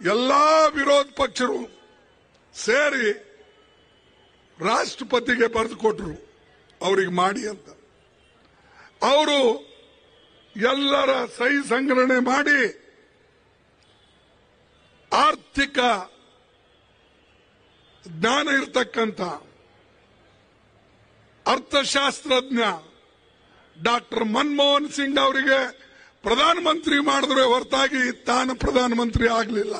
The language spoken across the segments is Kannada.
ಎಲ್ಲಾ ವಿರೋಧ ಪಕ್ಷರು ಸೇರಿ ರಾಷ್ಟ್ರಪತಿಗೆ ಬರೆದು ಕೊಟ್ರು ಅವ್ರಿಗೆ ಮಾಡಿ ಅಂತ ಅವರು ಎಲ್ಲರ ಸಹಿ ಸಂಗ್ರಹಣೆ ಮಾಡಿ ಆರ್ಥಿಕ ಜ್ಞಾನ ಇರತಕ್ಕಂಥ ಅರ್ಥಶಾಸ್ತ್ರಜ್ಞ ಡಾಕ್ಟರ್ ಮನಮೋಹನ್ ಸಿಂಗ್ ಅವರಿಗೆ ಪ್ರಧಾನಮಂತ್ರಿ ಮಾಡಿದ್ರೆ ಹೊರತಾಗಿ ತಾನು ಪ್ರಧಾನಮಂತ್ರಿ ಆಗಲಿಲ್ಲ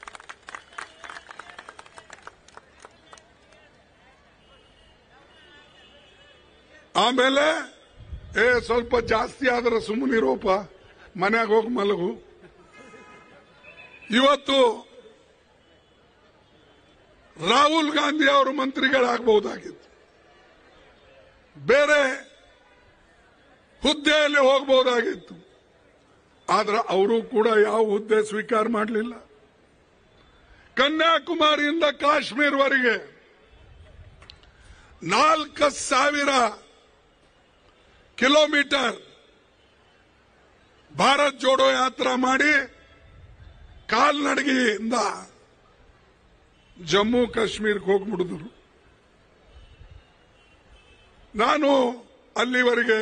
ಆಮೇಲೆ ಏ ಸ್ವಲ್ಪ ಜಾಸ್ತಿ ಆದ್ರೆ ಸುಮ್ಮನಿರೋಪ ಮನ್ಯಾಗ ಹೋಗಿ ಮಲಗು ಇವತ್ತು ರಾಹುಲ್ ಗಾಂಧಿ ಅವರು ಮಂತ್ರಿಗಳಾಗಬಹುದಾಗಿತ್ತು ಬೇರೆ ಹುದ್ದೆಯಲ್ಲಿ ಹೋಗಬಹುದಾಗಿತ್ತು ಆದ್ರೆ ಅವರು ಕೂಡ ಯಾವ ಹುದ್ದೆ ಸ್ವೀಕಾರ ಮಾಡಲಿಲ್ಲ ಕನ್ಯಾಕುಮಾರಿಯಿಂದ ಕಾಶ್ಮೀರ್ವರೆಗೆ ನಾಲ್ಕು ಸಾವಿರ ಕಿಲೋಮೀಟರ್ ಭಾರತ್ ಜೋಡೋ ಯಾತ್ರಾ ಮಾಡಿ ಕಾಲ್ನಡಿಗೆಯಿಂದ ಜಮ್ಮು ಕಾಶ್ಮೀರಕ್ಕೆ ಹೋಗ್ಬಿಡಿದ್ರು ನಾನು ಅಲ್ಲಿವರೆಗೆ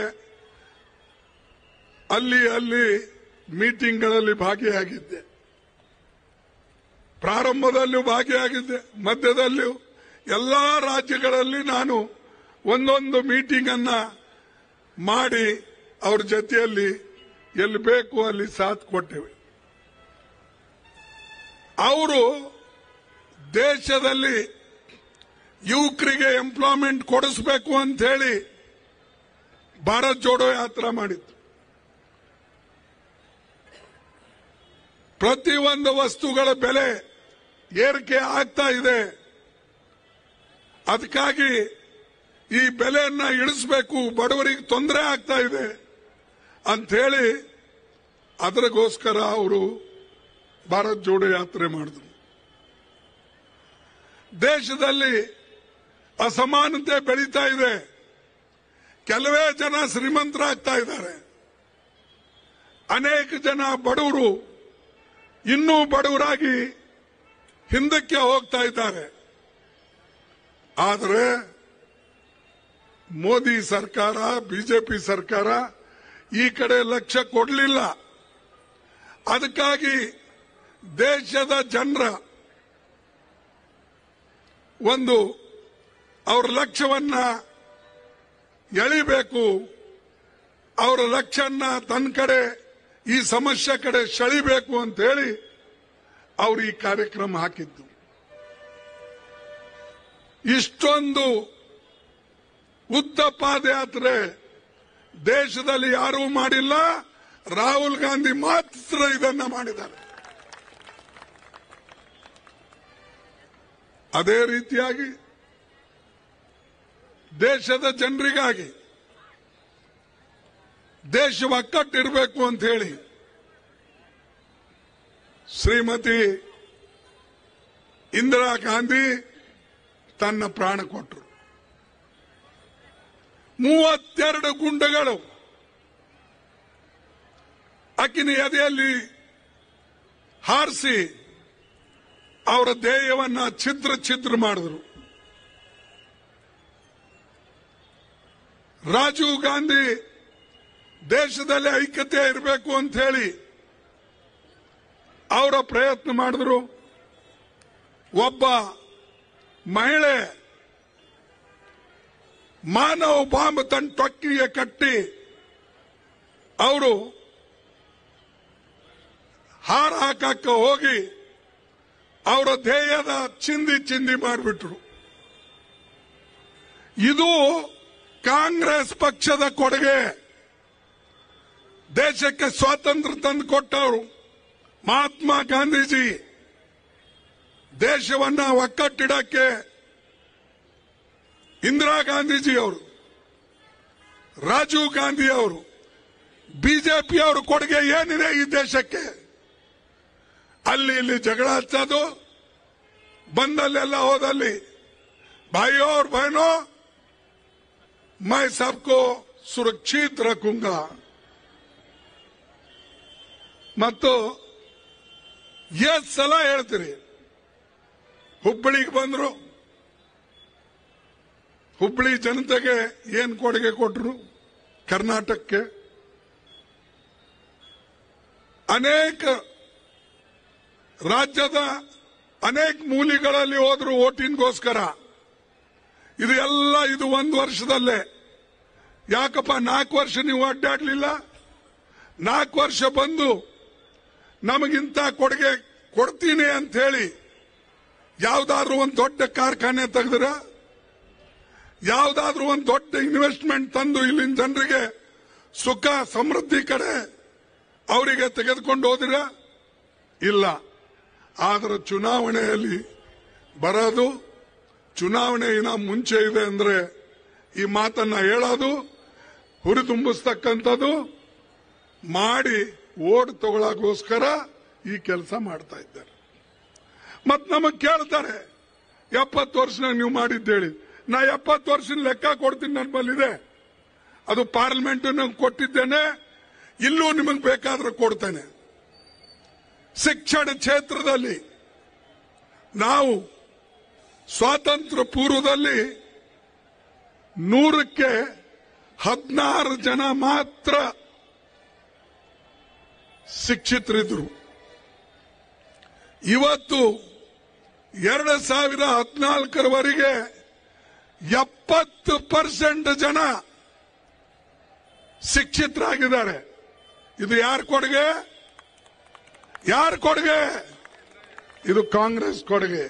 ಅಲ್ಲಿ ಅಲ್ಲಿ ಮೀಟಿಂಗ್ಗಳಲ್ಲಿ ಭಾಗಿಯಾಗಿದ್ದೆ ಪ್ರಾರಂಭದಲ್ಲಿಯೂ ಭಾಗಿಯಾಗಿದ್ದೆ ಮಧ್ಯದಲ್ಲಿಯೂ ಎಲ್ಲಾ ರಾಜ್ಯಗಳಲ್ಲಿ ನಾನು ಒಂದೊಂದು ಮೀಟಿಂಗ್ ಅನ್ನ ಮಾಡಿ ಅವ್ರ ಜೊತೆಯಲ್ಲಿ ಎಲ್ಲಿ ಬೇಕು ಅಲ್ಲಿ ಸಾಥ್ ಕೊಟ್ಟೆವೆ ಅವರು ದೇಶದಲ್ಲಿ ಯುವಕರಿಗೆ ಎಂಪ್ಲಾಯ್ಮೆಂಟ್ ಕೊಡಿಸಬೇಕು ಅಂತ ಹೇಳಿ ಭಾರತ್ ಜೋಡೋ ಯಾತ್ರಾ ಮಾಡಿತ್ತು ಪ್ರತಿಯೊಂದು ವಸ್ತುಗಳ ಬೆಲೆ ಏರಿಕೆ ಆಗ್ತಾ ಇದೆ ಅದಕ್ಕಾಗಿ ಈ ಬೆಲೆಯನ್ನ ಇಳಿಸಬೇಕು ಬಡವರಿಗೆ ತೊಂದರೆ ಆಗ್ತಾ ಇದೆ ಅಂತ ಹೇಳಿ ಅದರಿಗೋಸ್ಕರ ಅವರು ಭಾರತ್ ಜೋಡೋ ಯಾತ್ರೆ ಮಾಡಿದ್ರು ದೇಶದಲ್ಲಿ ಅಸಮಾನತೆ ಬೆಳೀತಾ ಇದೆ ಕೆಲವೇ ಜನ ಶ್ರೀಮಂತರಾಗ್ತಾ ಇದ್ದಾರೆ ಅನೇಕ ಜನ ಬಡವರು ಇನ್ನೂ ಬಡವರಾಗಿ ಹಿಂದಕ್ಕೆ ಹೋಗ್ತಾ ಇದ್ದಾರೆ ಆದರೆ ಮೋದಿ ಸರ್ಕಾರ ಬಿಜೆಪಿ ಸರ್ಕಾರ ಈ ಕಡೆ ಲಕ್ಷ್ಯ ಕೊಡಲಿಲ್ಲ ಅದಕ್ಕಾಗಿ ದೇಶದ ಜನರ ಒಂದು ಅವರ ಲಕ್ಷ್ಯವನ್ನ ಎಳಿಬೇಕು ಅವರ ಲಕ್ಷ್ಯನ್ನ ತನ್ನ ಕಡೆ ಈ ಸಮಸ್ಯೆ ಕಡೆ ಸೆಳಿಬೇಕು ಅಂತ ಹೇಳಿ ಅವರು ಈ ಕಾರ್ಯಕ್ರಮ ಹಾಕಿದ್ದು ಇಷ್ಟೊಂದು ಉದ್ದ ಪಾದಯಾತ್ರೆ ದೇಶದಲ್ಲಿ ಯಾರೂ ಮಾಡಿಲ್ಲ ರಾಹುಲ್ ಗಾಂಧಿ ಮಾತ್ರ ಇದನ್ನ ಮಾಡಿದ್ದಾರೆ ಅದೇ ರೀತಿಯಾಗಿ ದೇಶದ ಜನರಿಗಾಗಿ ದೇಶ ಒಕ್ಕಟ್ಟಿರಬೇಕು ಅಂತ ಹೇಳಿ ಶ್ರೀಮತಿ ಇಂದಿರಾ ಗಾಂಧಿ ತನ್ನ ಪ್ರಾಣ ಕೊಟ್ಟರು ಮೂವತ್ತೆರಡು ಗುಂಡುಗಳು ಅಕ್ಕಿನ ಎದೆಯಲ್ಲಿ ಹಾರಿಸಿ ಅವರ ಧ್ಯೇಯವನ್ನ ಛಿದ್ರ ಛಿದ್ರ ಮಾಡಿದ್ರು ರಾಜೀವ್ ಗಾಂಧಿ ದೇಶದಲ್ಲಿ ಐಕ್ಯತೆ ಇರಬೇಕು ಅಂತ ಹೇಳಿ ಅವರ ಪ್ರಯತ್ನ ಮಾಡಿದ್ರು ಒಬ್ಬ ಮಹಿಳೆ ಮಾನವ ಬಾಂಬ್ ತನ್ನ ಟೊಕ್ಕಿಗೆ ಕಟ್ಟಿ ಅವರು ಹಾರ ಹಾಕಕ್ಕೆ ಹೋಗಿ ಅವರ ಧ್ಯೇಯದ ಚಿಂದಿ ಚಿಂದಿ ಮಾಡಿಬಿಟ್ರು ಇದು ಕಾಂಗ್ರೆಸ್ ಪಕ್ಷದ ಕೊಡುಗೆ ದೇಶಕ್ಕೆ ಸ್ವಾತಂತ್ರ್ಯ ತಂದು ಕೊಟ್ಟವರು ಮಹಾತ್ಮ ಗಾಂಧೀಜಿ ದೇಶವನ್ನ ಒಕ್ಕಟ್ಟಿಡಕ್ಕೆ ಇಂದಿರಾ ಗಾಂಧೀಜಿ ಅವರು ರಾಜೀವ್ ಗಾಂಧಿ ಅವರು ಬಿಜೆಪಿ ಅವರ ಕೊಡುಗೆ ಏನಿದೆ ಈ ದೇಶಕ್ಕೆ ಅಲ್ಲಿ ಇಲ್ಲಿ ಜಗಳ ಹಚ್ಚೋದು ಬಂದಲ್ಲೆಲ್ಲ ಹೋದಲ್ಲಿ ಭಾइयों और बहनों मैं सबको सुरक्षित रखूंगा ಮತ್ತು ಎಷ್ಟ್ ಸಲ ಹೇಳ್ತೀರಿ ಹುಬ್ಬಳ್ಳಿಗೆ ಬಂದ್ರು ಹುಬ್ಬಳ್ಳಿ ಜನತೆಗೆ ಏನ್ ಕೊಡುಗೆ ಕೊಟ್ರು ಕರ್ನಾಟಕಕ್ಕೆ ಅನೇಕ ರಾಜ್ಯದ ಅನೇಕ ಮೂಲಿಗಳಲ್ಲಿ ಹೋದ್ರು ಓಟಿನ್ಗೋಸ್ಕರ ಇದು ಎಲ್ಲ ಇದು ಒಂದು ವರ್ಷದಲ್ಲೇ ಯಾಕಪ್ಪ ನಾಲ್ಕು ವರ್ಷ ನೀವು ಅಡ್ಡಾಡ್ಲಿಲ್ಲ ನಾಲ್ಕು ವರ್ಷ ಬಂದು ನಮಗಿಂತ ಕೊಡುಗೆ ಕೊಡ್ತೀನಿ ಅಂತ ಹೇಳಿ ಯಾವ್ದಾದ್ರು ಒಂದು ದೊಡ್ಡ ಕಾರ್ಖಾನೆ ತೆಗೆದ್ರ ಯಾವ್ದಾದ್ರು ಒಂದು ದೊಡ್ಡ ಇನ್ವೆಸ್ಟ್ಮೆಂಟ್ ತಂದು ಇಲ್ಲಿನ ಜನರಿಗೆ ಸುಖ ಸಮೃದ್ಧಿ ಕಡೆ ಅವರಿಗೆ ತೆಗೆದುಕೊಂಡು ಹೋದಿರ ಇಲ್ಲ ಆದ್ರೆ ಚುನಾವಣೆಯಲ್ಲಿ ಬರೋದು ಚುನಾವಣೆ ಇನ್ನ ಮುಂಚೆ ಇದೆ ಅಂದ್ರೆ ಈ ಮಾತನ್ನ ಹೇಳೋದು ಹುರಿದುಂಬಿಸ್ತಕ್ಕಂಥದ್ದು ಮಾಡಿ ಓಡ್ ತಗೊಳ್ಳೋಕೋಸ್ಕರ ಈ ಕೆಲಸ ಮಾಡ್ತಾ ಇದ್ದಾರೆ ಮತ್ ನಮಗ್ ಕೇಳ್ತಾರೆ ಎಪ್ಪತ್ತು ವರ್ಷನಾಗ ನೀವು ಮಾಡಿದ್ದೇಳಿ ನಾ ಎಪ್ಪತ್ತು ವರ್ಷದ ಲೆಕ್ಕ ಕೊಡ್ತೀನಿ ನನ್ನ ಬಲ್ಲಿದೆ ಅದು ಪಾರ್ಲಿಮೆಂಟ್ ಕೊಟ್ಟಿದ್ದೇನೆ ಇಲ್ಲೂ ನಿಮಗೆ ಬೇಕಾದ್ರೆ ಕೊಡ್ತೇನೆ ಶಿಕ್ಷಣ ಕ್ಷೇತ್ರದಲ್ಲಿ ನಾವು ಸ್ವಾತಂತ್ರ್ಯ ಪೂರ್ವದಲ್ಲಿ ನೂರಕ್ಕೆ ಹದಿನಾರು ಜನ ಮಾತ್ರ ಶಿಕ್ಷಿತರಿದ್ರು ಇವತ್ತು ಎರಡು ಸಾವಿರ ಹದಿನಾಲ್ಕರವರೆಗೆ ಎಪ್ಪತ್ತು ಪರ್ಸೆಂಟ್ ಜನ ಶಿಕ್ಷಿತರಾಗಿದ್ದಾರೆ ಇದು ಯಾರ ಕೊಡುಗೆ ಯಾರ ಕೊಡುಗೆ ಇದು ಕಾಂಗ್ರೆಸ್ ಕೊಡುಗೆ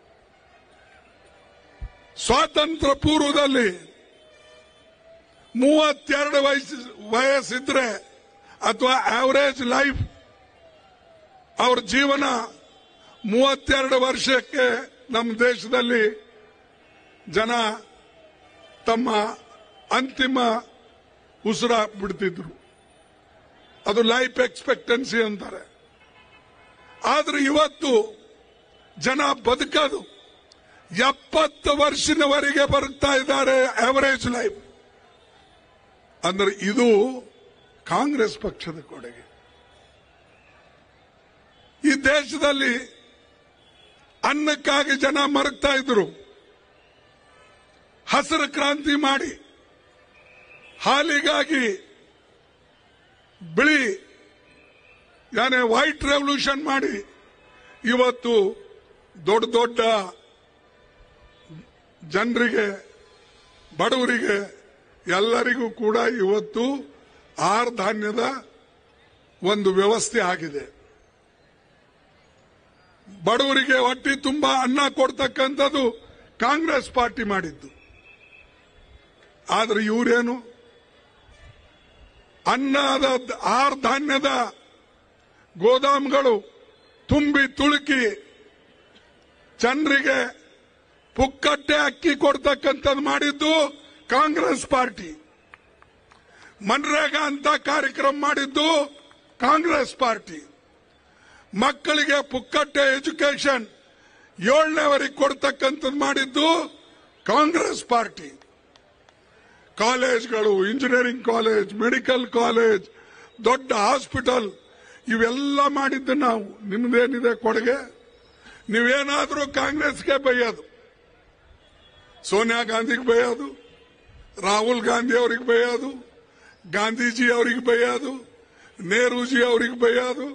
ಸ್ವಾತಂತ್ರ್ಯ ಪೂರ್ವದಲ್ಲಿ ಮೂವತ್ತೆರಡು ವಯಸ್ಸು ವಯಸ್ಸಿದ್ರೆ ಅಥವಾ ಆವರೇಜ್ ಲೈಫ್ ಅವ್ರ ಜೀವನ ಮೂವತ್ತೆರಡು ವರ್ಷಕ್ಕೆ ನಮ್ಮ ದೇಶದಲ್ಲಿ ಜನ ತಮ್ಮ ಅಂತಿಮ ಉಸಿರ ಬಿಡ್ತಿದ್ರು ಅದು ಲೈಫ್ ಎಕ್ಸ್ಪೆಕ್ಟೆನ್ಸಿ ಅಂತಾರೆ ಆದ್ರೆ ಇವತ್ತು ಜನ ಬದುಕೋದು ಎಪ್ಪತ್ತು ವರ್ಷದವರೆಗೆ ಬರುತ್ತಾ ಇದ್ದಾರೆ ಆವರೇಜ್ ಲೈಫ್ ಅಂದ್ರೆ ಇದು ಕಾಂಗ್ರೆಸ್ ಪಕ್ಷದ ಕೊಡುಗೆ ಈ ದೇಶದಲ್ಲಿ ಅನ್ನಕ್ಕಾಗಿ ಜನ ಮರಗ್ತಾ ಇದ್ರು ಹಸಿರು ಕ್ರಾಂತಿ ಮಾಡಿ ಹಾಲಿಗಾಗಿ ಬಿಳಿ ಯಾನೇ ವೈಟ್ ರೆವಲ್ಯೂಷನ್ ಮಾಡಿ ಇವತ್ತು ದೊಡ್ಡ ದೊಡ್ಡ ಜನರಿಗೆ ಬಡವರಿಗೆ ಎಲ್ಲರಿಗೂ ಕೂಡ ಇವತ್ತು ಆಹಾರ ಧಾನ್ಯದ ಒಂದು ವ್ಯವಸ್ಥೆ ಆಗಿದೆ ಬಡವರಿಗೆ ಹೊಟ್ಟಿ ತುಂಬಾ ಅನ್ನ ಕೊಡ್ತಕ್ಕಂಥದ್ದು ಕಾಂಗ್ರೆಸ್ ಪಾರ್ಟಿ ಮಾಡಿದ್ದು ಆದ್ರೆ ಇವರೇನು ಅನ್ನದ ಆಹಾರ ಧಾನ್ಯದ ಗೋದಾಮುಗಳು ತುಂಬಿ ತುಳುಕಿ ಜನರಿಗೆ ಪುಕ್ಕಟ್ಟೆ ಅಕ್ಕಿ ಕೊಡ್ತಕ್ಕಂಥದ್ದು ಮಾಡಿದ್ದು ಕಾಂಗ್ರೆಸ್ ಪಾರ್ಟಿ ಮನ್ರೇಗಾ ಅಂತ ಕಾರ್ಯಕ್ರಮ ಮಾಡಿದ್ದು ಕಾಂಗ್ರೆಸ್ ಪಾರ್ಟಿ ಮಕ್ಕಳಿಗೆ ಪುಕ್ಕಟ್ಟೆ ಎಜುಕೇಶನ್ ಏಳನೇವರೆಗೆ ಕೊಡ್ತಕ್ಕಂಥದ್ದು ಮಾಡಿದ್ದು ಕಾಂಗ್ರೆಸ್ ಪಾರ್ಟಿ ಕಾಲೇಜ್ಗಳು ಇಂಜಿನಿಯರಿಂಗ್ ಕಾಲೇಜ್ ಮೆಡಿಕಲ್ ಕಾಲೇಜ್ ದೊಡ್ಡ ಹಾಸ್ಪಿಟಲ್ ಇವೆಲ್ಲ ಮಾಡಿದ್ದು ನಾವು ನಿಮ್ದೇನಿದೆ ಕೊಡುಗೆ ನೀವೇನಾದ್ರೂ ಕಾಂಗ್ರೆಸ್ಗೆ ಬೈಯೋದು ಸೋನಿಯಾ ಗಾಂಧಿಗೆ ಬೈಯೋದು ರಾಹುಲ್ ಗಾಂಧಿ ಅವ್ರಿಗೆ ಬೈಯೋದು ಗಾಂಧೀಜಿ ಅವ್ರಿಗೆ ಬೈಯೋದು ನೆಹರೂಜಿ ಅವ್ರಿಗೆ ಬೈಯೋದು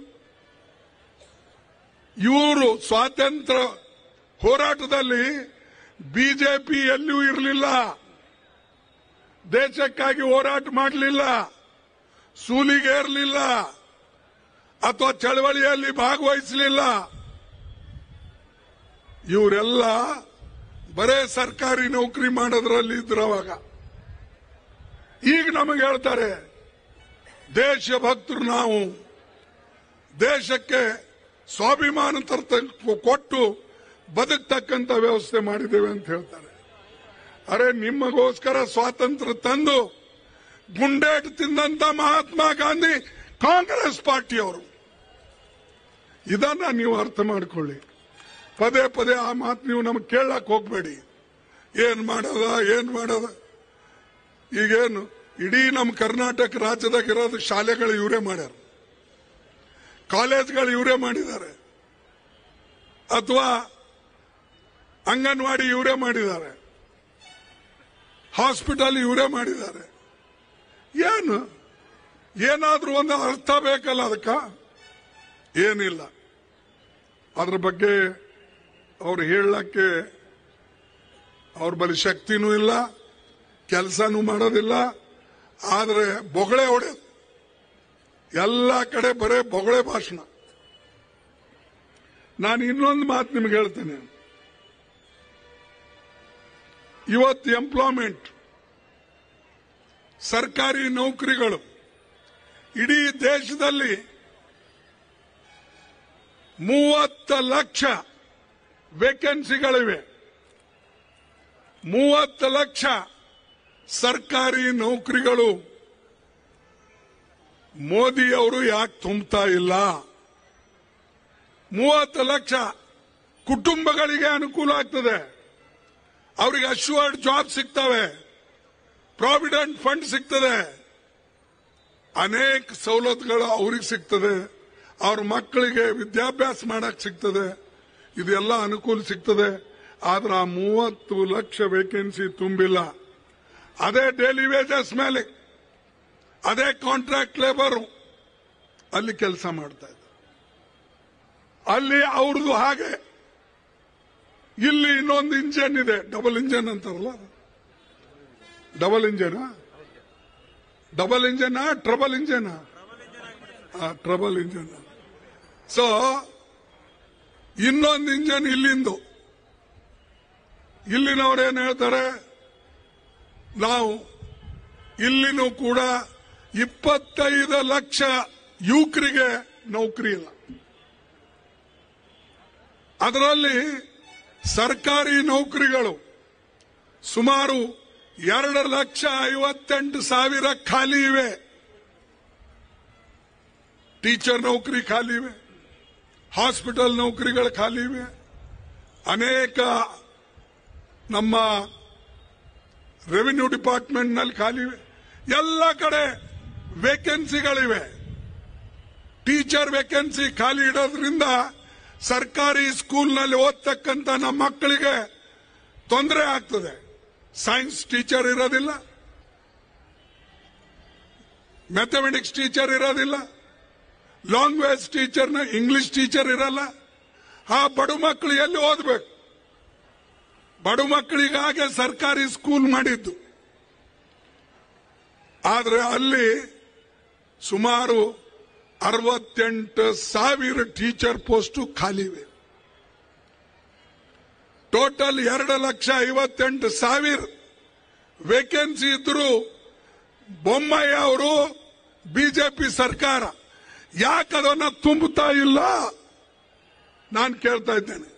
ಇವರು ಸ್ವಾತಂತ್ರ್ಯ ಹೋರಾಟದಲ್ಲಿ ಬಿಜೆಪಿ ಎಲ್ಲೂ ಇರಲಿಲ್ಲ ದೇಶಕ್ಕಾಗಿ ಹೋರಾಟ ಮಾಡಲಿಲ್ಲ ಸೂಲಿಗೇರಲಿಲ್ಲ ಅಥವಾ ಚಳವಳಿಯಲ್ಲಿ ಭಾಗವಹಿಸಲಿಲ್ಲ ಇವರೆಲ್ಲ ಬರೇ ಸರ್ಕಾರಿ ನೌಕರಿ ಮಾಡೋದ್ರಲ್ಲಿ ಇದ್ರು ಅವಾಗ ಈಗ ನಮಗೆ ಹೇಳ್ತಾರೆ ದೇಶಭಕ್ತರು ನಾವು ದೇಶಕ್ಕೆ ಸ್ವಾಭಿಮಾನ ತರ್ತ ಕೊಟ್ಟು ಬದುಕ್ತಕ್ಕಂಥ ವ್ಯವಸ್ಥೆ ಮಾಡಿದ್ದೇವೆ ಅಂತ ಹೇಳ್ತಾರೆ ಅರೆ ನಿಮಗೋಸ್ಕರ ಸ್ವಾತಂತ್ರ್ಯ ತಂದು ಗುಂಡೇಟು ತಿಂದಂತ ಮಹಾತ್ಮ ಗಾಂಧಿ ಕಾಂಗ್ರೆಸ್ ಪಾರ್ಟಿಯವರು ಇದನ್ನ ನೀವು ಅರ್ಥ ಮಾಡ್ಕೊಳ್ಳಿ ಪದೇ ಪದೇ ಆ ಮಾತು ನೀವು ನಮಗೆ ಕೇಳಕ್ ಹೋಗ್ಬೇಡಿ ಏನ್ ಮಾಡದ ಏನ್ ಮಾಡದ ಈಗೇನು ಇಡೀ ನಮ್ಮ ಕರ್ನಾಟಕ ರಾಜ್ಯದಾಗ ಇರೋದು ಶಾಲೆಗಳು ಇವರೇ ಮಾಡ್ಯಾರ ಕಾಲೇಜ್ಗಳು ಇವರೇ ಮಾಡಿದ್ದಾರೆ ಅಥವಾ ಅಂಗನವಾಡಿ ಇವರೇ ಮಾಡಿದ್ದಾರೆ ಹಾಸ್ಪಿಟಲ್ ಇವರೇ ಮಾಡಿದ್ದಾರೆ ಏನು ಏನಾದ್ರೂ ಒಂದು ಅರ್ಥ ಬೇಕಲ್ಲ ಅದಕ್ಕ ಏನಿಲ್ಲ ಅದ್ರ ಬಗ್ಗೆ ಅವ್ರು ಹೇಳಕ್ಕೆ ಅವ್ರ ಬಳಿ ಶಕ್ತಿನೂ ಇಲ್ಲ ಕೆಲಸನೂ ಮಾಡೋದಿಲ್ಲ ಆದರೆ ಬೊಗಳೆ ಹೊಡೆಯೋದು ಎಲ್ಲ ಕಡೆ ಬರೇ ಬೊಗಳೆ ಭಾಷಣ ನಾನು ಇನ್ನೊಂದು ಮಾತು ನಿಮ್ಗೆ ಹೇಳ್ತೇನೆ ಇವತ್ತು ಎಂಪ್ಲಾಯ್ಮೆಂಟ್ ಸರ್ಕಾರಿ ನೌಕರಿಗಳು ಇಡೀ ದೇಶದಲ್ಲಿ ಮೂವತ್ತ ಲಕ್ಷ ವೇಕೆನ್ಸಿಗಳಿವೆ ಮೂವತ್ತು ಲಕ್ಷ ಸರ್ಕಾರಿ ನೌಕರಿಗಳು ಮೋದಿ ಅವರು ಯಾಕೆ ತುಂಬ್ತಾ ಇಲ್ಲ ಮೂವತ್ತು ಲಕ್ಷ ಕುಟುಂಬಗಳಿಗೆ ಅನುಕೂಲ ಆಗ್ತದೆ ಅವರಿಗೆ ಅಶ್ಯೂರ್ಡ್ ಜಾಬ್ ಸಿಗ್ತವೆ ಪ್ರಾವಿಡೆಂಟ್ ಫಂಡ್ ಸಿಗ್ತದೆ ಅನೇಕ ಸವಲತ್ತುಗಳು ಅವ್ರಿಗೆ ಸಿಗ್ತದೆ ಅವ್ರ ಮಕ್ಕಳಿಗೆ ವಿದ್ಯಾಭ್ಯಾಸ ಮಾಡಕ್ ಸಿಗ್ತದೆ ಇದೆಲ್ಲ ಅನುಕೂಲ ಸಿಗ್ತದೆ ಆದ್ರೆ ಆ ಮೂವತ್ತು ಲಕ್ಷ ವೇಕೆನ್ಸಿ ತುಂಬಿಲ್ಲ ಅದೇ ಡೈಲಿ ವೇಜಸ್ ಮೇಲೆ ಅದೇ ಕಾಂಟ್ರಾಕ್ಟ್ ಲೇಬರ್ ಅಲ್ಲಿ ಕೆಲಸ ಮಾಡ್ತಾ ಇದ್ದಾರೆ ಅಲ್ಲಿ ಅವ್ರದ್ದು ಹಾಗೆ ಇಲ್ಲಿ ಇನ್ನೊಂದು ಇಂಜನ್ ಇದೆ ಡಬಲ್ ಇಂಜನ್ ಅಂತಾರಲ್ಲ double engine double engine trouble engine trouble engine so ಇನ್ನೊಂದು ಇಂಜನ್ ಇಲ್ಲಿಂದು ಇಲ್ಲಿನವ್ರೇನು ಹೇಳ್ತಾರೆ ನಾವು ಇಲ್ಲಿನೂ ಕೂಡ ಇಪ್ಪತ್ತೈದು ಲಕ್ಷ ಯುವಕರಿಗೆ ನೌಕರಿ ಇಲ್ಲ ಅದರಲ್ಲಿ ಸರ್ಕಾರಿ ನೌಕರಿಗಳು ಸುಮಾರು ಎರಡು ಲಕ್ಷ ಐವತ್ತೆಂಟು ಸಾವಿರ ಖಾಲಿ ಇವೆ ಟೀಚರ್ ನೌಕರಿ ಖಾಲಿ ಇವೆ ಹಾಸ್ಪಿಟಲ್ ನೌಕರಿಗಳು ಖಾಲಿ ಇವೆ ಅನೇಕ ನಮ್ಮ ರೆವಿನ್ಯೂ ಡಿಪಾರ್ಟ್ಮೆಂಟ್ ನಲ್ಲಿ ಖಾಲಿ ಇವೆ ಎಲ್ಲ ಕಡೆ ವೇಕೆನ್ಸಿಗಳಿವೆ ಟೀಚರ್ ವೇಕೆನ್ಸಿ ಖಾಲಿ ಇಡೋದ್ರಿಂದ ಸರ್ಕಾರಿ ಸ್ಕೂಲ್ನಲ್ಲಿ ಓದ್ತಕ್ಕಂತ ನಮ್ಮ ಮಕ್ಕಳಿಗೆ ತೊಂದರೆ ಆಗ್ತದೆ ಸೈನ್ಸ್ ಟೀಚರ್ ಇರೋದಿಲ್ಲ ಮ್ಯಾಥಮೆಟಿಕ್ಸ್ ಟೀಚರ್ ಇರೋದಿಲ್ಲ ಲ್ಯಾಂಗ್ವೇಜ್ ಟೀಚರ್ನ ಇಂಗ್ಲಿಷ್ ಟೀಚರ್ ಇರಲ್ಲ ಆ ಬಡ ಮಕ್ಕಳು ಎಲ್ಲಿ ಓದಬೇಕು ಬಡ ಮಕ್ಕಳಿಗಾಗೆ ಸರ್ಕಾರಿ ಸ್ಕೂಲ್ ಮಾಡಿದ್ದು ಆದ್ರೆ ಅಲ್ಲಿ ಸುಮಾರು ಅರವತ್ತೆಂಟು ಸಾವಿರ ಟೀಚರ್ ಪೋಸ್ಟು ಖಾಲಿವೆ ಟೋಟಲ್ ಎರಡು ಲಕ್ಷ ಐವತ್ತೆಂಟು ಸಾವಿರ ವೇಕೆನ್ಸಿ ಇದ್ರು ಬೊಮ್ಮಾಯಿ ಅವರು ಬಿಜೆಪಿ ಸರ್ಕಾರ ಯಾಕೆ ಅದನ್ನ ತುಂಬುತ್ತಾ ಇಲ್ಲ ನಾನು ಕೇಳ್ತಾ ಇದ್ದೇನೆ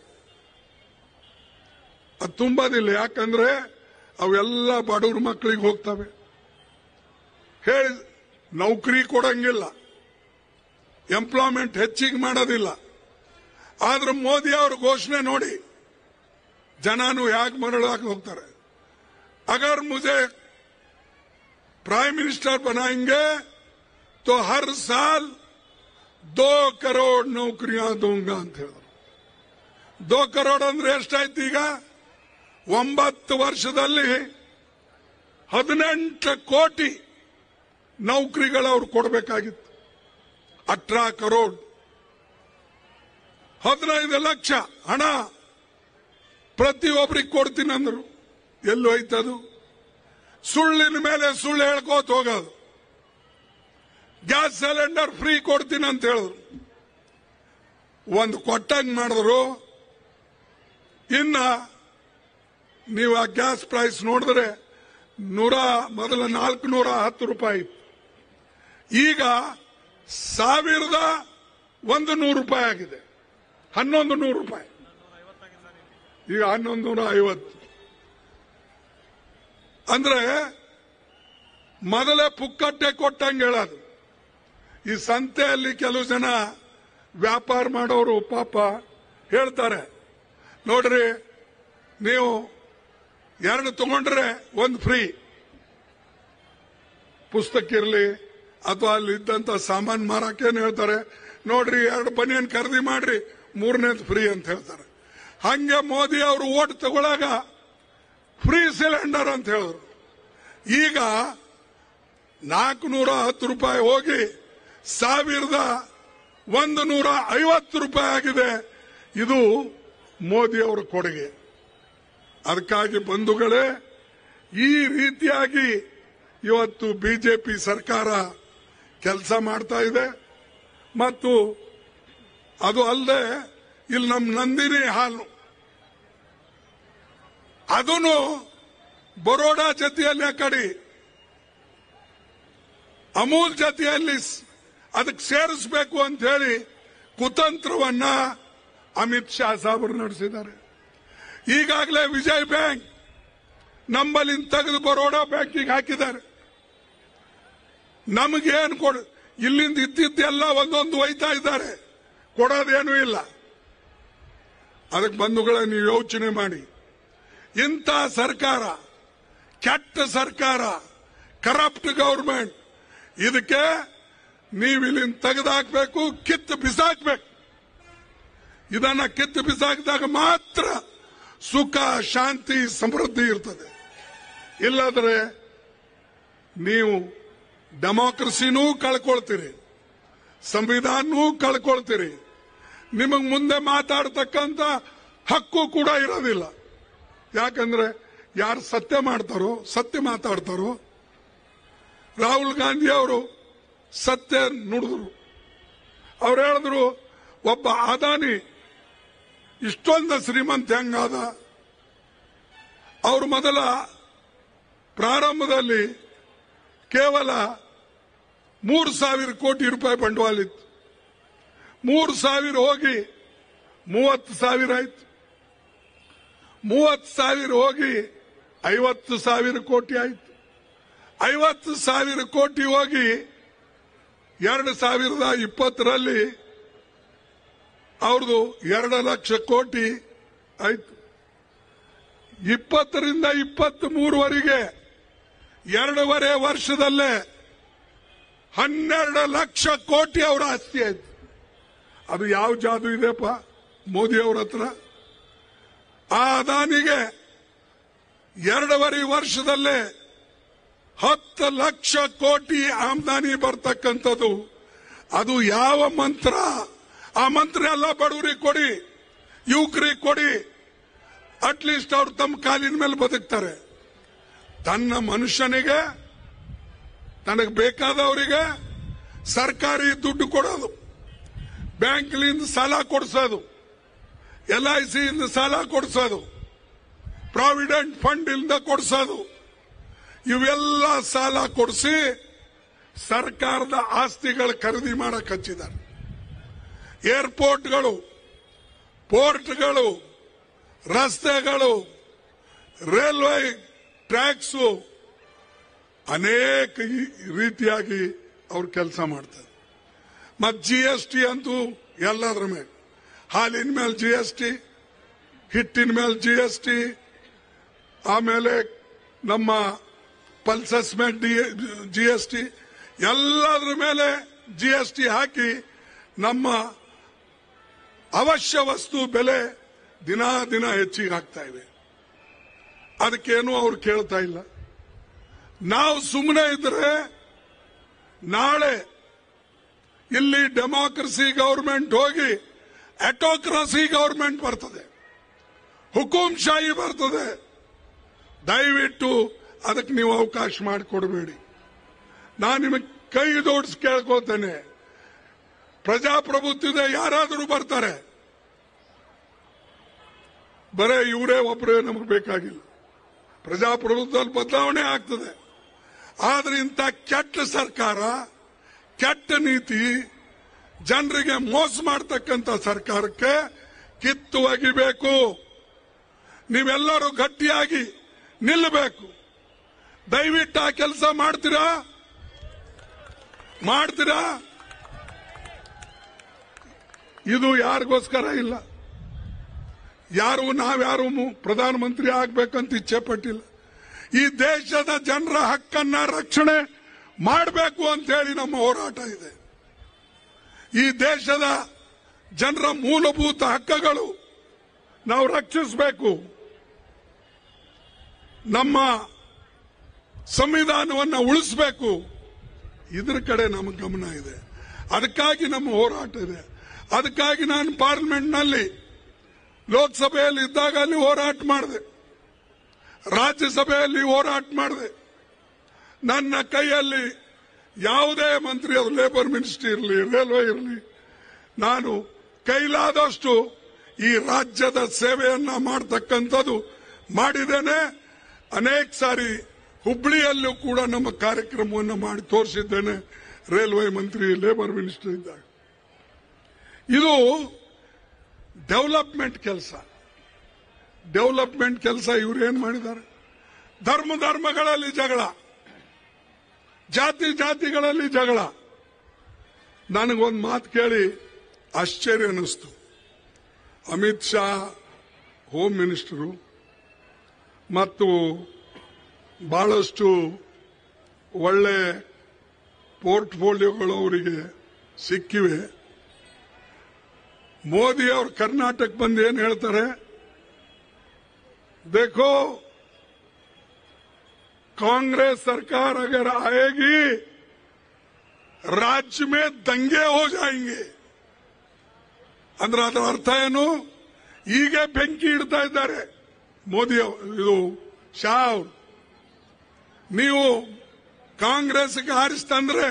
ಅದು ತುಂಬೋದಿಲ್ಲ ಯಾಕಂದ್ರೆ ಅವೆಲ್ಲ ಬಡವ್ರ ಮಕ್ಕಳಿಗೆ ಹೋಗ್ತವೆ ಹೇಳಿ ನೌಕರಿ ಕೊಡಂಗಿಲ್ಲ ಎಂಪ್ಲಾಯ್ಮೆಂಟ್ ಹೆಚ್ಚಿಗೆ ಮಾಡೋದಿಲ್ಲ ಆದ್ರೆ ಮೋದಿ ಅವ್ರ ಘೋಷಣೆ ನೋಡಿ ಜನನು ಯಾಕೆ ಮರಳಾಗಿ ಹೋಗ್ತಾರೆ ಅಗರ್ ಮುझे प्राइम मिनिस्टर बनाएंगे तो हर साल दो करोड़ नौकरियां दूंगा ಅಂತ ಹೇಳಿದ್ರು ದೋ ಕರೋಡ್ ಅಂದ್ರೆ ಎಷ್ಟಾಯ್ತು ಈಗ ಒಂಬತ್ತು ವರ್ಷದಲ್ಲಿ ಹದಿನೆಂಟು ಕೋಟಿ ನೌಕರಿಗಳು ಅವ್ರು ಕೊಡಬೇಕಾಗಿತ್ತು ಅಠ್ರಾ ಕರೋಡ್ ಹದಿನೈದು ಲಕ್ಷ ಹಣ ಪ್ರತಿಯೊಬ್ಬರಿಗೆ ಕೊಡ್ತೀನಿ ಅಂದ್ರು ಎಲ್ಲಿ ಹೋಯ್ತದು ಸುಳ್ಳಿನ ಮೇಲೆ ಸುಳ್ಳು ಹೇಳ್ಕೋತ ಹೋಗೋದು ಗ್ಯಾಸ್ ಸಿಲಿಂಡರ್ ಫ್ರೀ ಕೊಡ್ತೀನಿ ಅಂತ ಹೇಳಿದ್ರು ಒಂದು ಕೊಟ್ಟಂಗ್ ಮಾಡಿದ್ರು ಇನ್ನ ನೀವು ಆ ಗ್ಯಾಸ್ ಪ್ರೈಸ್ ನೋಡಿದ್ರೆ ನೂರ ಮೊದಲ ನಾಲ್ಕು ನೂರ ಹತ್ತು ರೂಪಾಯಿ ಇತ್ತು. ಈಗ ಸಾವಿರದ ಒಂದು ನೂರು ರೂಪಾಯಿ ಆಗಿದೆ ಹನ್ನೊಂದು ನೂರು ರೂಪಾಯಿ ಈಗ ಹನ್ನೊಂದು ನೂರ ಐವತ್ತು ಅಂದ್ರೆ ಮೊದಲೇ ಪುಕ್ಕಟ್ಟೆ ಕೊಟ್ಟಂಗೆ ಹೇಳೋದು ಈ ಸಂತೆಯಲ್ಲಿ ಕೆಲವು ಜನ ವ್ಯಾಪಾರ ಮಾಡೋರು ಪಾಪ ಹೇಳ್ತಾರೆ ನೋಡ್ರಿ ನೀವು ಎರಡು ತಗೊಂಡ್ರೆ ಒಂದು ಫ್ರೀ ಪುಸ್ತಕ ಇರಲಿ ಅಥವಾ ಅಲ್ಲಿ ಇದ್ದಂತ ಸಾಮಾನು ಮಾರಕ್ಕೇನು ಹೇಳ್ತಾರೆ ನೋಡ್ರಿ ಎರಡು ಬನಿಯನ್ ಖರೀದಿ ಮಾಡ್ರಿ ಮೂರನೇದು ಫ್ರೀ ಅಂತ ಹೇಳ್ತಾರೆ ಹಂಗೆ ಮೋದಿ ಅವರು ಓಟ್ ತಗೊಳ್ಳಾಗ ಫ್ರೀ ಸಿಲಿಂಡರ್ ಅಂತ ಹೇಳಿದ್ರು ಈಗ ನಾಲ್ಕುನೂರ ಹತ್ತು ರೂಪಾಯಿ ಹೋಗಿ ಸಾವಿರದ ಒಂದು ನೂರ ಐವತ್ತು ರೂಪಾಯಿ ಆಗಿದೆ ಇದು ಮೋದಿ ಅವರ ಕೊಡುಗೆ ಅದಕ್ಕಾಗಿ ಬಂಧುಗಳೇ ಈ ರೀತಿಯಾಗಿ ಇವತ್ತು ಬಿಜೆಪಿ ಸರ್ಕಾರ ಕೆಲಸ ಮಾಡ್ತಾ ಇದೆ ಮತ್ತು ಅದು ಅಲ್ಲದೆ ಇಲ್ಲಿ ನಮ್ಮ ನಂದಿನಿ ಹಾಲು ಅದನ್ನು ಬರೋಡಾ ಜೊತೆಯಲ್ಲಿ ಆ ಕಡೆ ಅಮೂಲ್ ಜೊತೆಯಲ್ಲಿ ಸ್- ಅದಕ್ಕೆ ಸೇರಿಸಬೇಕು ಅಂತ ಹೇಳಿ ಕುತಂತ್ರವನ್ನ ಅಮಿತ್ ಶಾ ಸಾಹೇಬರು ನಡೆಸಿದ್ದಾರೆ ಈಗಾಗಲೇ ವಿಜಯ್ ಬ್ಯಾಂಕ್ ನಂಬಲಿಂದ ತೆಗೆದು ಬರೋಡಾ ಬ್ಯಾಂಕಿಗೆ ಹಾಕಿದ್ದಾರೆ ನಮಗೇನು ಕೊಡ ಇಲ್ಲಿಂದ ಇದ್ದಿದ್ದೆಲ್ಲ ಒಂದೊಂದು ಒಯ್ತಾ ಇದ್ದಾರೆ ಕೊಡೋದೇನೂ ಇಲ್ಲ ಅದಕ್ಕೆ ಬಂಧುಗಳ ನೀವು ಯೋಚನೆ ಮಾಡಿ ಇಂಥ ಸರ್ಕಾರ ಕೆಟ್ಟ ಸರ್ಕಾರ ಕರಪ್ಟ್ ಗೌರ್ಮೆಂಟ್ ಇದಕ್ಕೆ ನೀವು ಇಲ್ಲಿಂದ ತೆಗೆದಾಕ್ಬೇಕು ಕಿತ್ತು ಬಿಸಾಕ್ಬೇಕು ಇದನ್ನ ಕಿತ್ತು ಬಿಸಾಕಿದಾಗ ಮಾತ್ರ ಸುಖ ಶಾಂತಿ ಸಮೃದ್ಧಿ ಇರ್ತದೆ ಇಲ್ಲಾದ್ರೆ ನೀವು ಡೆಮಾಕ್ರಸಿನೂ ಕಳ್ಕೊಳ್ತೀರಿ ಸಂವಿಧಾನವೂ ಕಳ್ಕೊಳ್ತೀರಿ ನಿಮಗ್ ಮುಂದೆ ಮಾತಾಡ್ತಕ್ಕಂತ ಹಕ್ಕು ಕೂಡ ಇರೋದಿಲ್ಲ ಯಾಕಂದ್ರೆ ಯಾರು ಸತ್ಯ ಮಾಡ್ತಾರೋ ಸತ್ಯ ಮಾತಾಡ್ತಾರೋ ರಾಹುಲ್ ಗಾಂಧಿ ಅವರು ಸತ್ಯ ನುಡಿದ್ರು ಅವ್ರು ಹೇಳಿದ್ರು ಒಬ್ಬ ಅದಾನಿ ಇಷ್ಟೊಂದು ಶ್ರೀಮಂತ ಹೆಂಗಾದ ಅವರು ಮೊದಲ ಪ್ರಾರಂಭದಲ್ಲಿ ಕೇವಲ ಮೂರು ಸಾವಿರ ಕೋಟಿ ರೂಪಾಯಿ ಬಂಡವಾಳ ಇತ್ತು ಮೂರು ಸಾವಿರ ಹೋಗಿ ಮೂವತ್ತು ಸಾವಿರ ಆಯ್ತು ಮೂವತ್ತು ಸಾವಿರ ಹೋಗಿ ಐವತ್ತು ಸಾವಿರ ಕೋಟಿ ಆಯ್ತು ಐವತ್ತು ಸಾವಿರ ಕೋಟಿ ಹೋಗಿ ಎರಡು ಸಾವಿರದ ಇಪ್ಪತ್ತರಲ್ಲಿ ಅವ್ರದ್ದು ಎರಡು ಲಕ್ಷ ಕೋಟಿ ಆಯ್ತು ಇಪ್ಪತ್ತರಿಂದ ಇಪ್ಪತ್ತ್ ಮೂರುವರೆಗೆ ಎರಡೂವರೆ ವರ್ಷದಲ್ಲೇ ಹನ್ನೆರಡು ಲಕ್ಷ ಕೋಟಿ ಅವರ ಆಸ್ತಿ ಆಯ್ತು ಅದು ಯಾವ ಜಾದು ಇದೆಪ್ಪ ಮೋದಿ ಅವ್ರ ಹತ್ರ ಆ ಅದಾನಿಗೆ ಎರಡೂವರೆ ವರ್ಷದಲ್ಲೇ ಹತ್ತು ಲಕ್ಷ ಕೋಟಿ ಆಮದಾನಿ ಬರ್ತಕ್ಕಂಥದ್ದು ಅದು ಯಾವ ಮಂತ್ರ ಆ ಮಂತ್ರ ಎಲ್ಲ ಬಡವರಿಗೆ ಕೊಡಿ ಯುವಕರಿಗೆ ಕೊಡಿ ಅಟ್ಲೀಸ್ಟ್ ಅವ್ರು ತಮ್ಮ ಕಾಲಿನ ಮೇಲೆ ಬದುಕ್ತಾರೆ ತನ್ನ ಮನುಷ್ಯನಿಗೆ ತನಗೆ ಬೇಕಾದವರಿಗೆ ಸರ್ಕಾರಿ ದುಡ್ಡು ಕೊಡೋದು ಬ್ಯಾಂಕ್ಲಿಂದ ಸಾಲ ಕೊಡಿಸೋದು ಎಲ್ ಐ ಸಿಯಿಂದ ಸಾಲ ಕೊಡಿಸೋದು ಪ್ರಾವಿಡೆಂಟ್ ಫಂಡ್ ಇಂದ ಕೊಡಿಸೋದು ಇವೆಲ್ಲ ಸಾಲ ಕೊಡಿಸಿ ಸರ್ಕಾರದ ಆಸ್ತಿಗಳು ಖರೀದಿ ಮಾಡಕ್ ಹಚ್ಚಿದ್ದಾರೆ ಏರ್ಪೋರ್ಟ್ಗಳು ಪೋರ್ಟ್ಗಳು ರಸ್ತೆಗಳು ರೈಲ್ವೆ ಟ್ರ್ಯಾಕ್ಸು ಅನೇಕ ಈ ರೀತಿಯಾಗಿ ಅವ್ರು ಕೆಲಸ ಮಾಡ್ತಾರೆ ಮತ್ ಜಿ ಎಸ್ ಟಿ ಅಂತೂ ಎಲ್ಲದ್ರ ಮೇಲೆ ಹಾಲಿನ ಮೇಲೆ ಜಿ ಎಸ್ ಟಿ ಹಿಟ್ಟಿನ ಮೇಲೆ ಜಿ ಎಸ್ ಟಿ ಆಮೇಲೆ ನಮ್ಮ ಪಲ್ಸಸ್ ಮೇಲೆ ಜಿ ಎಸ್ ಟಿ ಎಲ್ಲದ್ರ ಮೇಲೆ ಜಿ ಎಸ್ ಟಿ ಹಾಕಿ ನಮ್ಮ ಅವಶ್ಯ ವಸ್ತು ಬೆಲೆ ದಿನ ದಿನ ಹೆಚ್ಚಿಗೆ ಆಗ್ತಾ ಇದೆ ಅದಕ್ಕೇನು ಅವ್ರು ಕೇಳ್ತಾ ಇಲ್ಲ ನಾವು ಸುಮ್ಮನೆ ಇದ್ರೆ ನಾಳೆ ಇಲ್ಲಿ ಡೆಮಾಕ್ರಸಿ ಗವರ್ಮೆಂಟ್ ಹೋಗಿ ಅಟೋಕ್ರಸಿ ಗವರ್ಮೆಂಟ್ ಬರ್ತದೆ ಹುಕುಂಶಾಹಿ ಬರ್ತದೆ ದಯವಿಟ್ಟು ಅದಕ್ಕೆ ನೀವು ಅವಕಾಶ ಮಾಡಿಕೊಡಬೇಡಿ ನಾನು ನಿಮಗೆ ಕೈ ಜೋಡಿಸಿ ಕೇಳ್ಕೋತೇನೆ ಪ್ರಜಾಪ್ರಭುತ್ವದ ಯಾರಾದರೂ ಬರ್ತಾರೆ ಬರೇ ಇವರೇ ಒಬ್ಬರೇ ನಮಗೆ ಬೇಕಾಗಿಲ್ಲ ಪ್ರಜಾಪ್ರಭುತ್ವದಲ್ಲಿ ಬದಲಾವಣೆ ಆಗ್ತದೆ ಆದ್ರೆ ಇಂಥ ಕೆಟ್ಟ ಸರ್ಕಾರ ಕೆಟ್ಟ ನೀತಿ ಜನರಿಗೆ ಮೋಸ ಮಾಡತಕ್ಕಂತ ಸರ್ಕಾರಕ್ಕೆ ಕಿತ್ತು ಒಗಿಬೇಕು ನೀವೆಲ್ಲರೂ ಗಟ್ಟಿಯಾಗಿ ನಿಲ್ಲಬೇಕು ದಯವಿಟ್ಟು ಆ ಕೆಲಸ ಮಾಡ್ತೀರಾ ಮಾಡ್ತೀರಾ ಇದು ಯಾರಿಗೋಸ್ಕರ ಇಲ್ಲ ಯಾರು ನಾವ್ಯಾರು ಮು- ಪ್ರಧಾನಮಂತ್ರಿ ಆಗ್ಬೇಕಂತ ಇಚ್ಛೆ ಪಟ್ಟಿಲ್ಲ ಈ ದೇಶದ ಜನರ ಹಕ್ಕನ್ನ ರಕ್ಷಣೆ ಮಾಡಬೇಕು ಅಂತ ಹೇಳಿ ನಮ್ಮ ಹೋರಾಟ ಇದೆ ಈ ದೇಶದ ಜನರ ಮೂಲಭೂತ ಹಕ್ಕುಗಳು ನಾವು ರಕ್ಷಿಸಬೇಕು ನಮ್ಮ ಸಂವಿಧಾನವನ್ನು ಉಳಿಸಬೇಕು ಇದ್ರ ಕಡೆ ನಮ್ಮ ಗಮನ ಇದೆ ಅದಕ್ಕಾಗಿ ನಮ್ಮ ಹೋರಾಟ ಇದೆ ಅದಕ್ಕಾಗಿ ನಾನು ಪಾರ್ಲಿಮೆಂಟ್ನಲ್ಲಿ ಲೋಕಸಭೆಯಲ್ಲಿ ಇದ್ದಾಗ ಅಲ್ಲಿ ಹೋರಾಟ ಮಾಡಿದೆ ರಾಜ್ಯಸಭೆಯಲ್ಲಿ ಹೋರಾಟ ಮಾಡಿದೆ ನನ್ನ ಕೈಯಲ್ಲಿ ಯಾವುದೇ ಮಂತ್ರಿ ಅದು ಲೇಬರ್ ಮಿನಿಸ್ಟ್ರಿ ಇರಲಿ ರೈಲ್ವೆ ಇರಲಿ ನಾನು ಕೈಲಾದಷ್ಟು ಈ ರಾಜ್ಯದ ಸೇವೆಯನ್ನ ಮಾಡತಕ್ಕಂಥದ್ದು ಮಾಡಿದ್ದೇನೆ ಅನೇಕ ಸಾರಿ ಹುಬ್ಳಿಯಲ್ಲೂ ಕೂಡ ನಮ್ಮ ಕಾರ್ಯಕ್ರಮವನ್ನು ಮಾಡಿ ತೋರಿಸಿದ್ದೇನೆ ರೈಲ್ವೆ ಮಂತ್ರಿ ಲೇಬರ್ ಮಿನಿಸ್ಟರ್ ಇದ್ದಾಗ ಇದು ಡೆವಲಪ್ಮೆಂಟ್ ಕೆಲಸ ಡೆವಲಪ್ಮೆಂಟ್ ಕೆಲಸ ಇವ್ರು ಏನ್ ಮಾಡಿದ್ದಾರೆ ಧರ್ಮ ಧರ್ಮಗಳಲ್ಲಿ ಜಗಳ ಜಾತಿ ಜಾತಿಗಳಲ್ಲಿ ಜಗಳ ನನಗೊಂದು ಮಾತು ಕೇಳಿ ಆಶ್ಚರ್ಯ ಅನ್ನಿಸ್ತು ಅಮಿತ್ ಶಾ ಹೋಮ್ ಮಿನಿಸ್ಟರು ಮತ್ತು ಬಹಳಷ್ಟು ಒಳ್ಳೆ ಪೋರ್ಟ್ಫೋಲಿಯೋಗಳು ಅವರಿಗೆ ಸಿಕ್ಕಿವೆ ಮೋದಿ ಅವರು ಕರ್ನಾಟಕ ಬಂದು ಏನ್ ಹೇಳ್ತಾರೆ देखो कांग्रेस सरकार अगर आएगी राज्य में दंगे हो जाएंगे ಅಂದ್ರೆ ಅದರ ಅರ್ಥ ಏನು ಈಗ ಬೆಂಕಿ ಇಡ್ತಾ ಇದ್ದಾರೆ ಮೋದಿ ಅವ್ರು- ಇದು ಶಾ ಅವರು ನೀವು ಕಾಂಗ್ರೆಸ್ಗೆ ಆರಿಸ್ತಂದ್ರೆ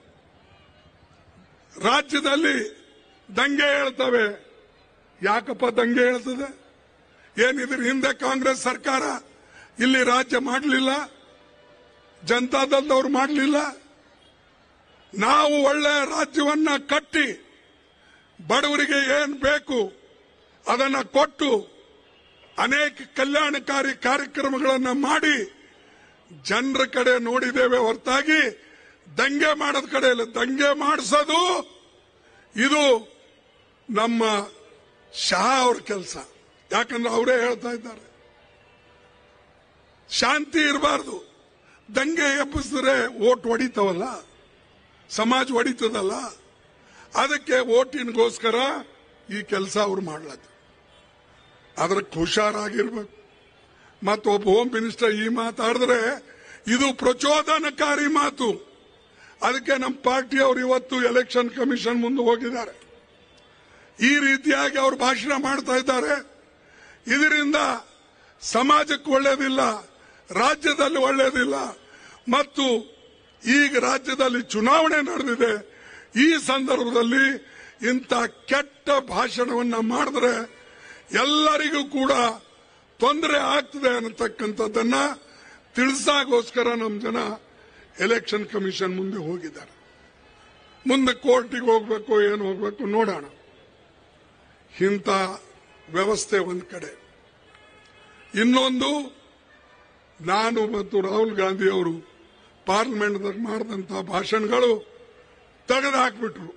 ರಾಜ್ಯದಲ್ಲಿ ದಂಗೆ ಹೇಳ್ತವೆ ಯಾಕಪ್ಪ ದಂಗೆ ಹೇಳ್ತದೆ ಏನಿದ್ರ ಹಿಂದೆ ಕಾಂಗ್ರೆಸ್ ಸರ್ಕಾರ ಇಲ್ಲಿ ರಾಜ್ಯ ಮಾಡಲಿಲ್ಲ ಜನತಾದಳದವ್ರು ಮಾಡಲಿಲ್ಲ ನಾವು ಒಳ್ಳೆ ರಾಜ್ಯವನ್ನ ಕಟ್ಟಿ ಬಡವರಿಗೆ ಏನ್ ಬೇಕು ಅದನ್ನ ಕೊಟ್ಟು ಅನೇಕ ಕಲ್ಯಾಣಕಾರಿ ಕಾರ್ಯಕ್ರಮಗಳನ್ನು ಮಾಡಿ ಜನರ ಕಡೆ ನೋಡಿದ್ದೇವೆ ಹೊರತಾಗಿ ದಂಗೆ ಮಾಡೋದ್ ಕಡೆ ಇಲ್ಲ ದಂಗೆ ಮಾಡಿಸೋದು ಇದು ನಮ್ಮ ಶಾ ಅವ್ರ ಕೆಲಸ ಯಾಕಂದ್ರೆ ಅವರೇ ಹೇಳ್ತಾ ಇದ್ದಾರೆ ಶಾಂತಿ ಇರಬಾರ್ದು ದಂಗೆ ಎಬ್ಬಿಸಿದ್ರೆ ಓಟ್ ಹೊಡಿತಾವಲ್ಲ ಸಮಾಜ ಹೊಡಿತದಲ್ಲ ಅದಕ್ಕೆ ಓಟಿನ್ಗೋಸ್ಕರ ಈ ಕೆಲಸ ಅವ್ರು ಮಾಡ್ಲತ್ತ ಅದಕ್ಕೆ ಹುಷಾರಾಗಿರ್ಬೇಕು ಮತ್ತು ಒಬ್ಬ ಹೋಮ್ ಮಿನಿಸ್ಟರ್ ಈ ಮಾತಾಡಿದ್ರೆ ಇದು ಪ್ರಚೋದನಕಾರಿ ಮಾತು ಅದಕ್ಕೆ ನಮ್ಮ ಪಾರ್ಟಿಯವರು ಇವತ್ತು ಎಲೆಕ್ಷನ್ ಕಮಿಷನ್ ಮುಂದೆ ಹೋಗಿದ್ದಾರೆ ಈ ರೀತಿಯಾಗಿ ಅವರು ಭಾಷಣ ಮಾಡ್ತಾ ಇದ್ದಾರೆ ಇದರಿಂದ ಸಮಾಜಕ್ಕೆ ಒಳ್ಳೆಯದಿಲ್ಲ ರಾಜ್ಯದಲ್ಲಿ ಒಳ್ಳೆಯದಿಲ್ಲ ಮತ್ತು ಈಗ ರಾಜ್ಯದಲ್ಲಿ ಚುನಾವಣೆ ನಡೆದಿದೆ ಈ ಸಂದರ್ಭದಲ್ಲಿ ಇಂಥ ಕೆಟ್ಟ ಭಾಷಣವನ್ನ ಮಾಡಿದ್ರೆ ಎಲ್ಲರಿಗೂ ಕೂಡ ತೊಂದರೆ ಆಗ್ತದೆ ಅನ್ನತಕ್ಕಂಥದ್ದನ್ನ ತಿಳಿಸಾಗೋಸ್ಕರ ನಮ್ಮ ಜನ ಎಲೆಕ್ಷನ್ ಕಮಿಷನ್ ಮುಂದೆ ಹೋಗಿದ್ದಾರೆ ಮುಂದೆ ಕೋರ್ಟಿಗೆ ಹೋಗ್ಬೇಕು ಏನು ಹೋಗ್ಬೇಕು ನೋಡೋಣ ಇಂಥ ವ್ಯವಸ್ಥೆ ಒಂದು ಕಡೆ ಇನ್ನೊಂದು ನಾನು ಮತ್ತು ರಾಹುಲ್ ಗಾಂಧಿ ಅವರು ಪಾರ್ಲಿಮೆಂಟ್ದಾಗ ಮಾಡಿದಂಥ ಭಾಷಣಗಳು ತೆಗೆದು ಹಾಕ್ಬಿಟ್ರು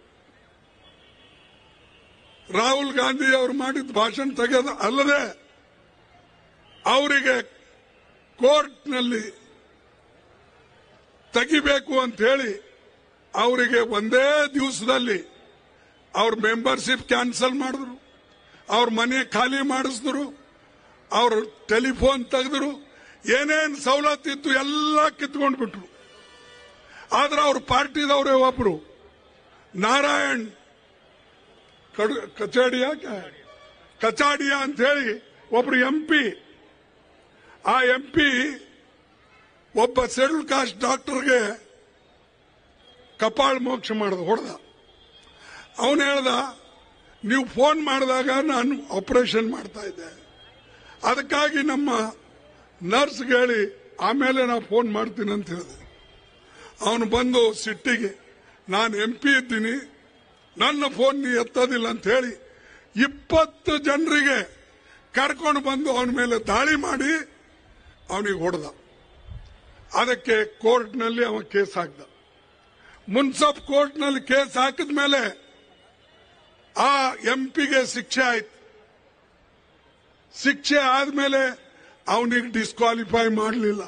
ರಾಹುಲ್ ಗಾಂಧಿ ಅವರು ಮಾಡಿದ ಭಾಷಣ ತೆಗೆದ ಅಲ್ಲದೆ ಅವರಿಗೆ ಕೋರ್ಟ್ನಲ್ಲಿ ತೆಗಿಬೇಕು ಅಂತ ಹೇಳಿ ಅವರಿಗೆ ಒಂದೇ ದಿವಸದಲ್ಲಿ ಅವ್ರ ಮೆಂಬರ್ಶಿಪ್ ಕ್ಯಾನ್ಸಲ್ ಮಾಡಿದ್ರು ಅವ್ರ ಮನೆ ಖಾಲಿ ಮಾಡಿಸಿದ್ರು ಅವ್ರ ಟೆಲಿಫೋನ್ ತೆಗೆದ್ರು ಏನೇನ್ ಸವಲತ್ತಿತ್ತು ಎಲ್ಲ ಕಿತ್ಕೊಂಡು ಬಿಟ್ರು ಆದ್ರೆ ಅವ್ರ ಪಾರ್ಟಿದವರೇ ಒಬ್ರು ನಾರಾಯಣ್ ಕಡು- ಕಚಾಡಿಯಾ ಕ್ಯಾ- ಕಚಾಡಿಯಾ ಅಂತ ಹೇಳಿ ಒಬ್ರು ಎಂ ಪಿ ಆ ಎಂ ಪಿ ಒಬ್ಬ ಶೆಡ್ಯೂಲ್ ಕಾಸ್ಟ್ ಡಾಕ್ಟರ್ಗೆ ಕಪಾಳ ಮೋಕ್ಷ ಮಾಡ್ದ ಹೊಡೆದ ಅವನು ಹೇಳ್ದ ನೀವು ಫೋನ್ ಮಾಡಿದಾಗ ನಾನು ಆಪರೇಷನ್ ಮಾಡ್ತಾ ಇದ್ದೆ ಅದಕ್ಕಾಗಿ ನಮ್ಮ ನರ್ಸ್ಗೆ ಹೇಳಿ ಆಮೇಲೆ ನಾ ಫೋನ್ ಮಾಡ್ತೀನಿ ಅಂತ ಹೇಳಿದೆ ಅವನು ಬಂದು ಸಿಟ್ಟಿಗೆ ನಾನು ಎಂ ಪಿ ಇದ್ದೀನಿ ನನ್ನ ಫೋನ್ ನೀ ಎತ್ತೋದಿಲ್ಲ ಅಂತ ಹೇಳಿ ಇಪ್ಪತ್ತು ಜನರಿಗೆ ಕರ್ಕೊಂಡು ಬಂದು ಅವನ ಮೇಲೆ ದಾಳಿ ಮಾಡಿ ಅವನಿಗೆ ಹೊಡೆದ ಅದಕ್ಕೆ ಕೋರ್ಟ್ನಲ್ಲಿ ಅವ ಕೇಸ್ ಹಾಕ್ದ ಮುನ್ಸಬ್ ಕೋರ್ಟ್ನಲ್ಲಿ ಕೇಸ್ ಹಾಕಿದ ಮೇಲೆ ಆ ಎಂಪಿಗೆ ಶಿಕ್ಷೆ ಆಯ್ತು ಶಿಕ್ಷೆ ಆದ್ಮೇಲೆ ಅವನಿಗೆ ಡಿಸ್ಕ್ವಾಲಿಫೈ ಮಾಡಲಿಲ್ಲ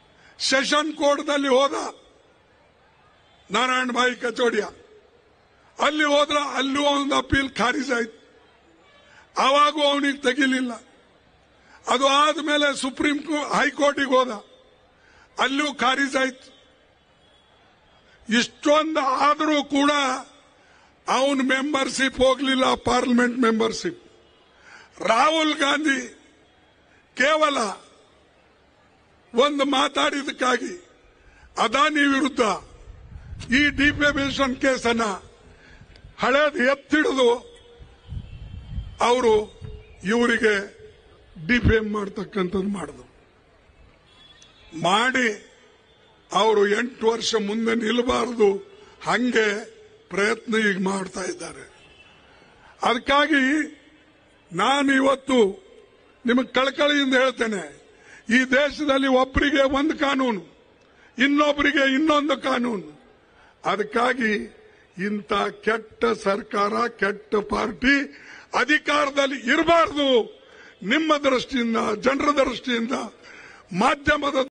ಸೆಷನ್ ಕೋರ್ಟ್ನಲ್ಲಿ ಹೋದ ನಾರಾಯಣ ಭಾಯಿ ಕಚೋಡಿಯ ಅಲ್ಲಿ ಹೋದ್ರ ಅಲ್ಲೂ ಒಂದು ಅಪೀಲ್ ಖಾರಿಜ್ ಆಯ್ತು ಆವಾಗೂ ಅವನಿಗೆ ತೆಗಿಲಿಲ್ಲ ಅದು ಆದ್ಮೇಲೆ ಸುಪ್ರೀಂ ಹೈಕೋರ್ಟಿಗೆ ಹೋದ ಅಲ್ಲೂ ಖಾರಿಜ್ ಆಯ್ತು ಇಷ್ಟೊಂದು ಆದರೂ ಕೂಡ ಅವನ ಮೆಂಬರ್ಶಿಪ್ ಹೋಗ್ಲಿಲ್ಲ ಪಾರ್ಲಿಮೆಂಟ್ ಮೆಂಬರ್ಶಿಪ್ ರಾಹುಲ್ ಗಾಂಧಿ ಕೇವಲ ಒಂದು ಮಾತಾಡಿದಕ್ಕಾಗಿ ಅದಾನಿ ವಿರುದ್ಧ ಈ ಡಿಫೆಮೇಷನ್ ಕೇಸನ್ನ ಹಳೇದು ಎತ್ತಿಡಿದು ಅವರು ಇವರಿಗೆ ಡಿಫೇಮ್ ಮಾಡ್ತಕ್ಕಂಥದ್ದು ಮಾಡಿದ್ರು ಮಾಡಿ ಅವರು ಎಂಟು ವರ್ಷ ಮುಂದೆ ನಿಲ್ಲಬಾರದು ಹಂಗೆ ಪ್ರಯತ್ನ ಈಗ ಮಾಡ್ತಾ ಇದ್ದಾರೆ ಅದಕ್ಕಾಗಿ ನಾನು ಇವತ್ತು ನಿಮಗೆ ಕಳಕಳಿಯಿಂದ ಹೇಳ್ತೇನೆ ಈ ದೇಶದಲ್ಲಿ ಒಬ್ಬರಿಗೆ ಒಂದು ಕಾನೂನು ಇನ್ನೊಬ್ಬರಿಗೆ ಇನ್ನೊಂದು ಕಾನೂನು ಅದಕ್ಕಾಗಿ ಇಂಥ ಕೆಟ್ಟ ಸರ್ಕಾರ ಕೆಟ್ಟ ಪಾರ್ಟಿ ಅಧಿಕಾರದಲ್ಲಿ ಇರಬಾರದು ನಿಮ್ಮ ದೃಷ್ಟಿಯಿಂದ ಜನರ ದೃಷ್ಟಿಯಿಂದ ಮಾಧ್ಯಮದ